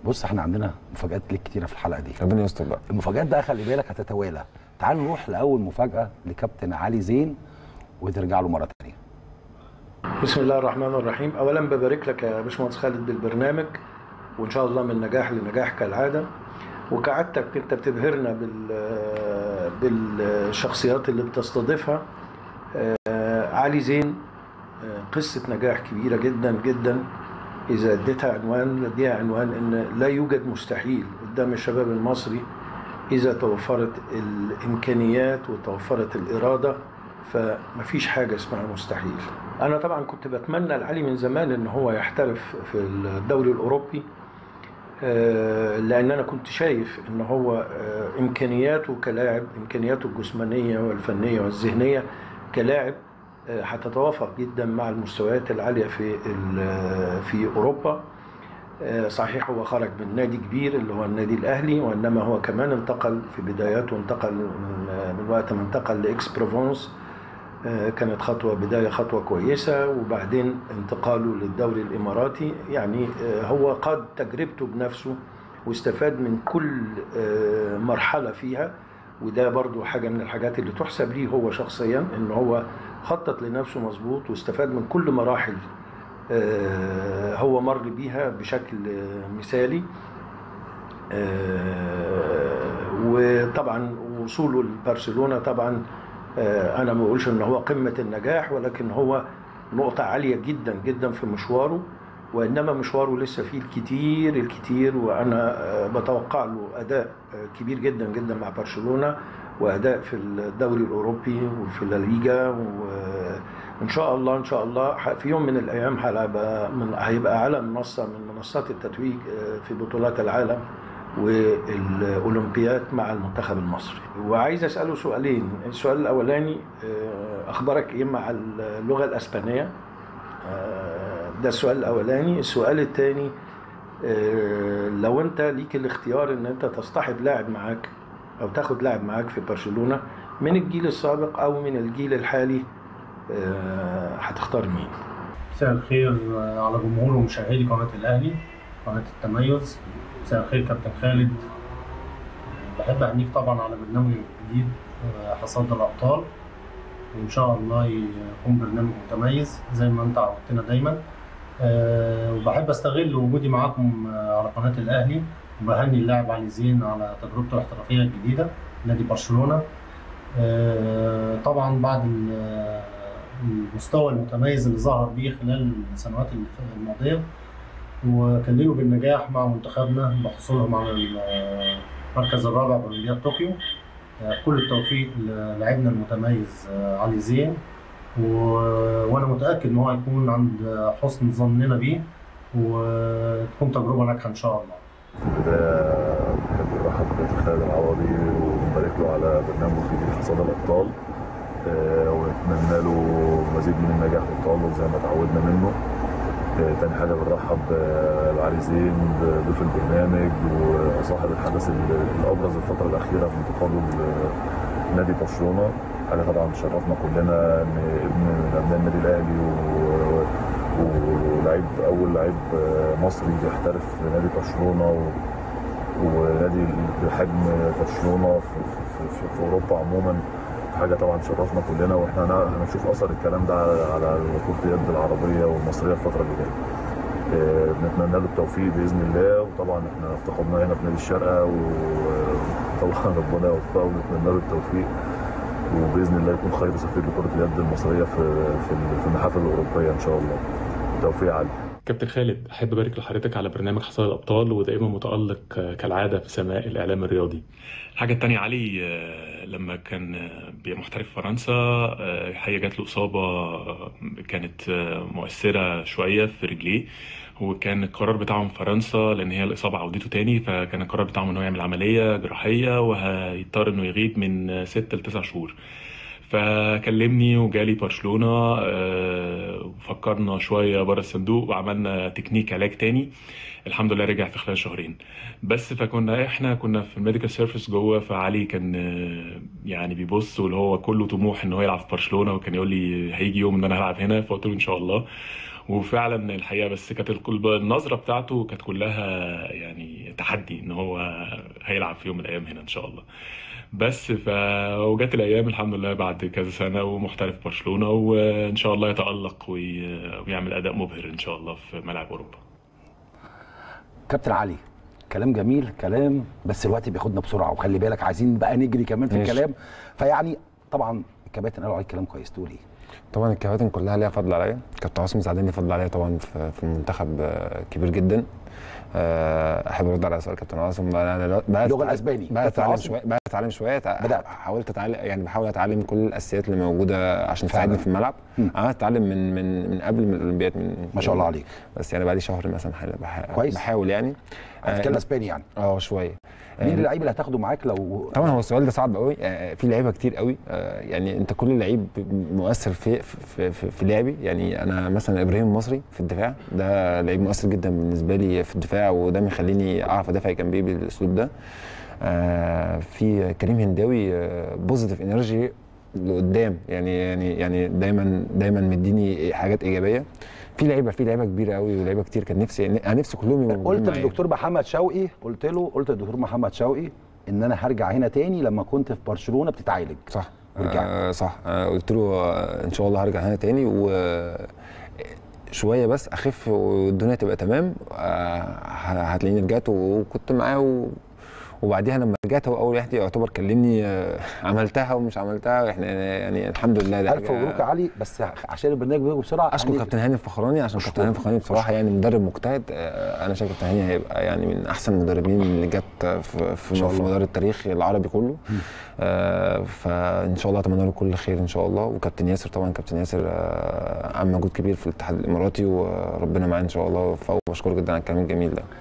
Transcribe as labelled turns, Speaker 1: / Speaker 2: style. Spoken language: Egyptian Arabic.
Speaker 1: بص احنا عندنا مفاجات ليك كتيره في الحلقه دي
Speaker 2: ربنا يستر بقى
Speaker 1: المفاجات بقى خلي بالك هتتوالى تعال نروح لاول مفاجاه لكابتن علي زين وترجع له مره ثانيه
Speaker 3: بسم الله الرحمن الرحيم اولا ببارك لك يا باشمهندس خالد بالبرنامج وان شاء الله من نجاح لنجاح كالعاده وكعادتك انت بتبهرنا بال بالشخصيات اللي بتستضيفها آه، علي زين آه، قصه نجاح كبيره جدا جدا اذا اديتها عنوان اديها عنوان ان لا يوجد مستحيل قدام الشباب المصري اذا توفرت الامكانيات وتوفرت الاراده فمفيش حاجه اسمها مستحيل انا طبعا كنت بتمنى لعلي من زمان ان هو يحترف في الدوري الاوروبي آه، لان انا كنت شايف ان هو آه، امكانياته كلاعب امكانياته الجسمانيه والفنيه والذهنيه كلاعب آه، هتتوافق جدا مع المستويات العاليه في ال- في اوروبا آه، صحيح هو خرج من نادي كبير اللي هو النادي الاهلي وانما هو كمان انتقل في بداياته انتقل من من وقت ما انتقل لاكس بروفونس آه، كانت خطوه بدايه خطوه كويسه وبعدين انتقاله للدوري الاماراتي يعني آه، هو قاد تجربته بنفسه واستفاد من كل آه، مرحله فيها وده برضو حاجه من الحاجات اللي تحسب ليه هو شخصيا ان هو خطط لنفسه مظبوط واستفاد من كل مراحل آه، هو مر بيها بشكل آه، مثالي آه، وطبعا وصوله لبرشلونه طبعا آه، انا ما بقولش ان هو قمه النجاح ولكن هو نقطه عاليه جدا جدا في مشواره وانما مشواره لسه فيه الكتير الكتير وانا آه، بتوقع له اداء آه، كبير جدا جدا مع برشلونه واداء في الدوري الاوروبي وفي الليجا وان شاء الله ان شاء الله ح- في يوم من الايام هيبقى من هيبقى على منصه من منصات التتويج آه، في بطولات العالم والاولمبياد مع المنتخب المصري وعايز اساله سؤالين السؤال الاولاني آه، اخبارك ايه مع اللغه الاسبانيه آه، ده السؤال الاولاني السؤال الثاني لو انت ليك الاختيار ان انت تصطحب لاعب معاك او تاخد لاعب معاك في برشلونه من الجيل السابق او من الجيل الحالي آه، هتختار مين
Speaker 4: مساء الخير على جمهور ومشاهدي قناة الأهلي قناة التميز مساء الخير كابتن خالد بحب أهنيك طبعا على برنامج الجديد حصاد الأبطال وإن شاء الله يكون برنامج متميز زي ما أنت عودتنا دايما أه، وبحب أستغل وجودي معاكم على قناة الأهلي وبهني اللاعب علي زين على تجربته الاحترافية الجديدة نادي برشلونة أه، طبعا بعد ال- المستوى المتميز اللي ظهر بيه خلال السنوات الماضية وكللوا بالنجاح مع منتخبنا بحصولهم على المركز الرابع بأولمبياد طوكيو كل التوفيق للاعبنا المتميز علي زين و... وانا متاكد ان هو هيكون عند حسن ظننا بيه وتكون تجربه ناجحه ان شاء الله
Speaker 5: في البداية بحب أرحب بكابتن خالد العوضي ونبارك له على برنامجه الجديد حصاد الأبطال آه، ونتمنى له مزيد من النجاح والتألق زي ما تعودنا منه آه، تاني حاجة بنرحب آه، بعلي زين بضيف البرنامج وصاحب الحدث ال- الأبرز الفترة الأخيرة في انتقاله لنادي برشلونة حاجة طبعا تشرفنا كلنا إن ابن من أبناء النادي الأهلي و- ولعيب اول لعيب مصري بيحترف في نادي برشلونه و... ونادي بحجم برشلونه في, في, في, في اوروبا عموما حاجه طبعا شرفنا كلنا واحنا هن- هنشوف اثر الكلام ده على على كره اليد العربيه والمصريه الفتره اللي جايه. آه، بنتمنى له التوفيق باذن الله وطبعا احنا افتقدناه هنا في نادي الشارقه وطبعا ربنا يوفقه ونتمنى له التوفيق وباذن الله يكون خير سفير لكره اليد المصريه في في في المحافل الاوروبيه ان شاء الله. توفيق علي.
Speaker 6: كابتن خالد أحب أبارك لحضرتك على برنامج حصاد الأبطال ودائما متألق آه، كالعادة في سماء الإعلام الرياضي. الحاجة التانية علي آه، لما كان آه، بي- محترف في فرنسا آه، الحقيقة جات له إصابة آه، كانت آه، مؤثرة شوية في رجليه وكان القرار بتاعهم في فرنسا لأن هي الإصابة عودته تاني فكان القرار بتاعهم إنه يعمل عملية جراحية وهيضطر إنه يغيب من آه، ست لتسع شهور. فكلمني وجالي برشلونة آه، وفكرنا شوية بره الصندوق وعملنا تكنيك علاج تاني الحمد لله رجع في خلال شهرين بس فكنا احنا كنا في الميديكال سيرفيس جوه فعلي كان آه، يعني بيبص واللي هو كله طموح ان هو يلعب في برشلونة وكان يقول لي هيجي يوم ان انا هلعب هنا فقلت له ان شاء الله وفعلا الحقيقه بس كانت الكل- النظره بتاعته كانت كلها يعني تحدي ان هو هيلعب في يوم من الايام هنا ان شاء الله بس ف وجت الايام الحمد لله بعد كذا سنه ومحترف برشلونه وان شاء الله يتالق وي... ويعمل اداء مبهر ان شاء الله في ملاعب اوروبا
Speaker 1: كابتن علي كلام جميل كلام بس الوقت بياخدنا بسرعه وخلي بالك عايزين بقى نجري كمان في
Speaker 2: ماشي.
Speaker 1: الكلام فيعني طبعا الكباتن قالوا عليك كلام كويس تقول ايه
Speaker 2: طبعا الكباتن كلها ليها فضل عليا كابتن عاصم سعداني ليه فضل عليا طبعا في في المنتخب آه، كبير جدا آه، احب ارد على سؤال كابتن عاصم انا دلوقتي بقى
Speaker 1: اللغة
Speaker 2: أتعلم-
Speaker 1: الأسباني.
Speaker 2: بقى
Speaker 1: كابتن
Speaker 2: اتعلم
Speaker 1: عاصم.
Speaker 2: شويه بقى اتعلم شويه تع-
Speaker 1: بدأت.
Speaker 2: حاولت اتعلم يعني بحاول اتعلم كل الاساسيات اللي موجوده عشان
Speaker 1: فعلا.
Speaker 2: تساعدني في الملعب
Speaker 1: مم.
Speaker 2: انا اتعلم من من من قبل من الاولمبياد من
Speaker 1: ما شاء الله عليك
Speaker 2: بس يعني بقى لي شهر مثلا حل- بح-
Speaker 1: كويس.
Speaker 2: بحاول يعني
Speaker 1: هتتكلم
Speaker 2: آه،
Speaker 1: اسباني يعني
Speaker 2: اه شويه
Speaker 1: مين
Speaker 2: آه،
Speaker 1: اللعيب اللي هتاخده معاك لو
Speaker 2: طبعا هو السؤال ده صعب قوي آه، في لعيبه كتير قوي آه، يعني انت كل لعيب مؤثر في في في, في لعبي يعني انا مثلا ابراهيم المصري في الدفاع ده لعيب مؤثر جدا بالنسبه لي في الدفاع وده مخليني اعرف ادافع جنبيه بالاسلوب ده آه، في كريم هنداوي بوزيتيف انرجي لقدام يعني يعني يعني دايما دايما مديني حاجات ايجابيه في لعيبه في لعيبه كبيره قوي ولعيبه كتير كان نفسي انا نفسي كلهم يبقوا موجودين
Speaker 1: قلت
Speaker 2: معايا.
Speaker 1: للدكتور محمد شوقي قلت له قلت للدكتور محمد شوقي ان انا هرجع هنا تاني لما كنت في برشلونه بتتعالج
Speaker 2: صح
Speaker 1: ورجعت.
Speaker 2: آه صح آه قلت له آه ان شاء الله هرجع هنا تاني و شويه بس اخف والدنيا تبقى تمام آه هتلاقيني رجعت وكنت معاه و... وبعديها لما رجعت هو اول واحد يعتبر كلمني آه عملتها ومش عملتها احنا يعني الحمد لله ده
Speaker 1: الف
Speaker 2: حاجة-
Speaker 1: مبروك يا علي بس عشان البرنامج بيجي بسرعه
Speaker 2: اشكر
Speaker 1: هنيجي-
Speaker 2: كابتن هاني الفخراني عشان كابتن هاني الفخراني بصراحه يعني مدرب مجتهد آه، انا شايف كابتن هاني هيبقى يعني من احسن المدربين اللي جت في في,
Speaker 1: شاء
Speaker 2: في
Speaker 1: الله.
Speaker 2: مدار التاريخ العربي كله آه، فان شاء الله اتمنى له كل خير ان شاء الله وكابتن ياسر طبعا كابتن ياسر آه، عمل مجهود كبير في الاتحاد الاماراتي وربنا معاه ان شاء الله فبشكره جدا على الكلام الجميل ده